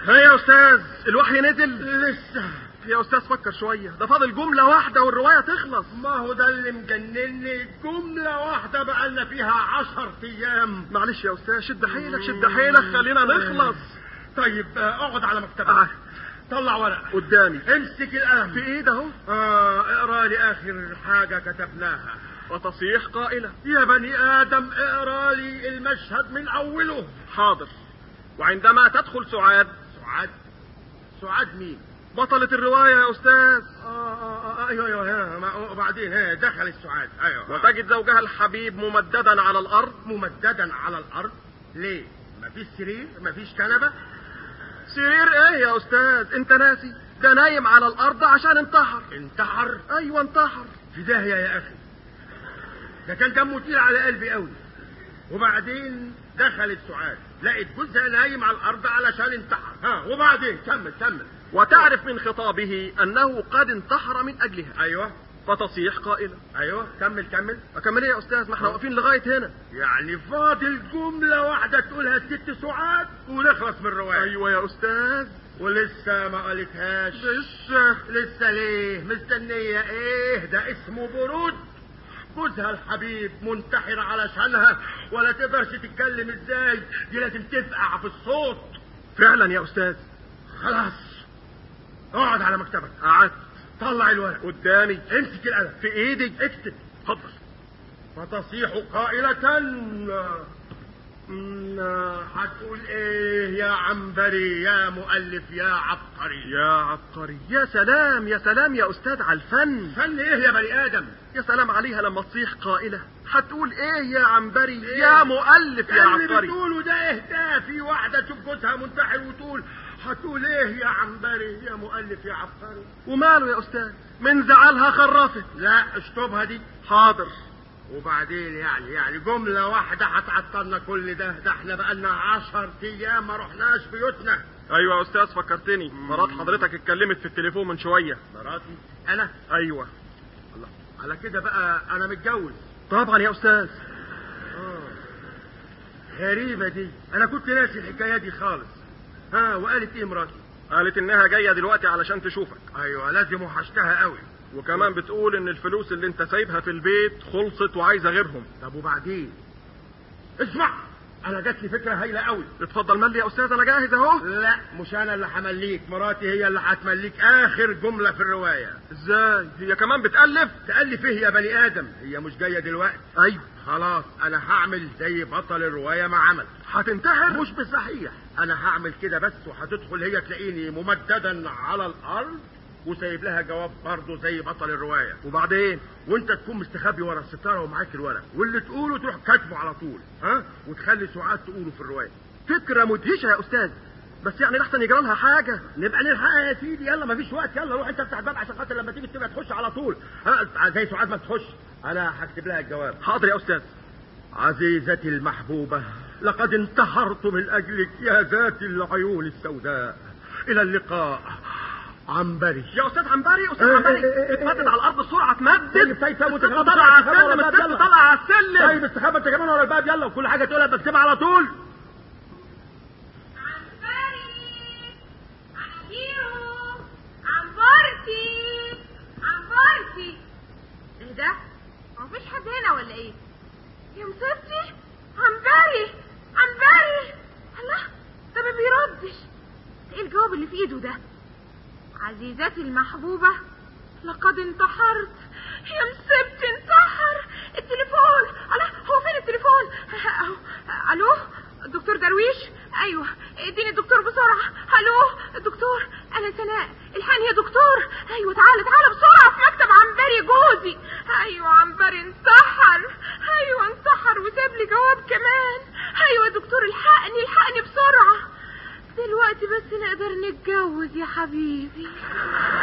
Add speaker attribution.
Speaker 1: ها يا استاذ الوحي نزل
Speaker 2: لسه
Speaker 1: يا استاذ فكر شويه ده فاضل جمله واحده والروايه تخلص
Speaker 2: ما هو ده اللي مجنني جملة واحدة بقالنا فيها عشر أيام
Speaker 1: معلش يا استاذ شد حيلك شد حيلك خلينا نخلص
Speaker 2: طيب آه، اقعد على مكتبك
Speaker 1: آه.
Speaker 2: طلع ورقة
Speaker 1: قدامي
Speaker 2: امسك القلم
Speaker 1: في ايه ده اهو
Speaker 2: آه اقرا لي آخر حاجة كتبناها
Speaker 1: وتصيح قائله
Speaker 2: يا بني آدم اقرا لي المشهد من أوله
Speaker 1: حاضر وعندما تدخل سعاد
Speaker 2: سعاد سعاد مين؟
Speaker 1: بطلة الرواية يا أستاذ
Speaker 2: آه آه آه ايوه ايوه ها، ما- وبعدين ها دخل السعاد ايوه ها.
Speaker 1: وتجد زوجها الحبيب ممددا على الأرض
Speaker 2: ممددا على الارض ليه؟ مفيش سرير مفيش كنبه
Speaker 1: سرير ايه يا أستاذ أنت ناسي ده نايم على الأرض عشان انتحر
Speaker 2: انتحر
Speaker 1: أيوة انتحر
Speaker 2: في داهيه يا اخي ده كان دمه تقيل على قلبي قوي وبعدين دخلت سعاد لقيت جوزها نايم على الارض علشان انتحر ها وبعدين كمل كمل
Speaker 1: وتعرف من خطابه أنه قد انتحر من أجلها
Speaker 2: ايوه
Speaker 1: فتصيح قائلة
Speaker 2: ايوه كمل كمل
Speaker 1: أكمل ايه يا أستاذ ما احنا واقفين لغاية هنا
Speaker 2: يعني فاضل جمله واحده تقولها الست سعاد ونخلص من الروايه
Speaker 1: أيوة يا أستاذ
Speaker 2: ولسه ما قالتهاش
Speaker 1: لسه
Speaker 2: لسه ليه مستنية ايه ده اسمه برود جوزها الحبيب منتحر علشانها ولا تقدرش تتكلم ازاي دي لازم تفقع في الصوت
Speaker 1: فعلا يا أستاذ
Speaker 2: خلاص اقعد على مكتبك
Speaker 1: قعدت
Speaker 2: طلع الورق
Speaker 1: قدامي
Speaker 2: امسك القلم
Speaker 1: في إيدي
Speaker 2: اكتب
Speaker 1: اتفضل
Speaker 2: فتصيح قائلة "مم، هتقول ايه يا عنبري يا مؤلف يا عبقري
Speaker 1: يا عبقري يا سلام يا سلام يا أستاذ على الفن
Speaker 2: فن ايه يا بني ادم
Speaker 1: يا سلام عليها لما تصيح قائلة هتقول ايه يا عنبري
Speaker 2: إيه؟
Speaker 1: يا مؤلف يا
Speaker 2: اللي
Speaker 1: عبقري
Speaker 2: بتقوله ده اهداء في واحدة تشوف جوزها منتحر وتقول هتقول ايه يا عنبري يا مؤلف يا عبقري
Speaker 1: وماله يا أستاذ من زعلها خرفت
Speaker 2: لا اشطبها دي
Speaker 1: حاضر
Speaker 2: وبعدين يعني يعني جملة واحدة هتعطلنا كل ده ده احنا بقالنا عشر ايام ما رحناش بيوتنا
Speaker 1: ايوه يا استاذ فكرتني مرات حضرتك اتكلمت في التليفون من شويه
Speaker 2: مراتي انا
Speaker 1: ايوه
Speaker 2: الله على كده بقى انا متجوز
Speaker 1: طبعا يا استاذ
Speaker 2: اه غريبة دي انا كنت ناسي الحكاية دي خالص ها وقالت ايه مراتي
Speaker 1: قالت انها جايه دلوقتي علشان تشوفك
Speaker 2: ايوه لازم وحشتها قوي
Speaker 1: وكمان بتقول ان الفلوس اللي انت سايبها في البيت خلصت وعايزه غيرهم
Speaker 2: طب وبعدين اسمع انا جات لي فكره هايله قوي
Speaker 1: اتفضل ملي يا استاذ انا جاهز اهو
Speaker 2: لا مش انا اللي همليك مراتي هي اللي هتمليك اخر جمله في الروايه
Speaker 1: ازاي هي كمان بتالف
Speaker 2: تالف ايه يا بني ادم هي مش جايه دلوقتي
Speaker 1: ايوه
Speaker 2: خلاص انا هعمل زي بطل الروايه ما عمل
Speaker 1: هتنتحر
Speaker 2: مش بصحيح انا هعمل كده بس وهتدخل هي تلاقيني ممددا على الارض وسايب لها جواب برضه زي بطل الروايه
Speaker 1: وبعدين
Speaker 2: وانت تكون مستخبي ورا الستاره ومعاك الورق واللي تقوله تروح كاتبه على طول ها وتخلي سعاد تقوله في الروايه
Speaker 1: فكره مدهشه يا استاذ بس يعني لحسن يجرى لها حاجه
Speaker 2: نبقى نلحقها يا سيدي يلا مفيش وقت يلا روح انت افتح الباب عشان خاطر لما تيجي تبقى تخش على طول ها زي سعاد ما تخش انا هكتب لها الجواب
Speaker 1: حاضر يا استاذ
Speaker 2: عزيزتي المحبوبة لقد انتحرت من أجلك يا ذات العيون السوداء إلى اللقاء عنبري
Speaker 1: يا استاذ عنبري استاذ
Speaker 2: إيه،
Speaker 1: عنبري
Speaker 2: إيه، إيه، إيه.
Speaker 1: اتمدد على الارض بسرعه اتمدد
Speaker 2: طيب، طيب، طيب،
Speaker 1: الست
Speaker 2: وتخبط
Speaker 1: طلع على
Speaker 2: على الباب،
Speaker 1: السلم
Speaker 2: يلا.
Speaker 1: الست طلع على السلم
Speaker 2: طيب استخبى انت كمان ورا الباب يلا وكل حاجة تقولها بكتبها على طول
Speaker 3: عنبري عنبيرو عنبرتي عنبرتي ايه ده؟ هو مفيش حد هنا ولا ايه؟ يا مصيبتي عنبري عنبري الله ده ما بيردش ايه الجواب اللي في ايده ده؟ عزيزتي المحبوبة لقد انتحرت يا مصيبتي انتحر التليفون الله هو فين التليفون اهو الو الدكتور درويش ايوه اديني الدكتور بسرعه الو الدكتور انا سناء الحقني يا دكتور ايوه تعالى تعالى بسرعه في مكتب عنبري جوزي ايوه عنبري انتحر ايوه انتحر وساب لي جواب كمان ايوه يا دكتور الحقني الحقني بسرعه دلوقتي بس نقدر نتجوز يا حبيبي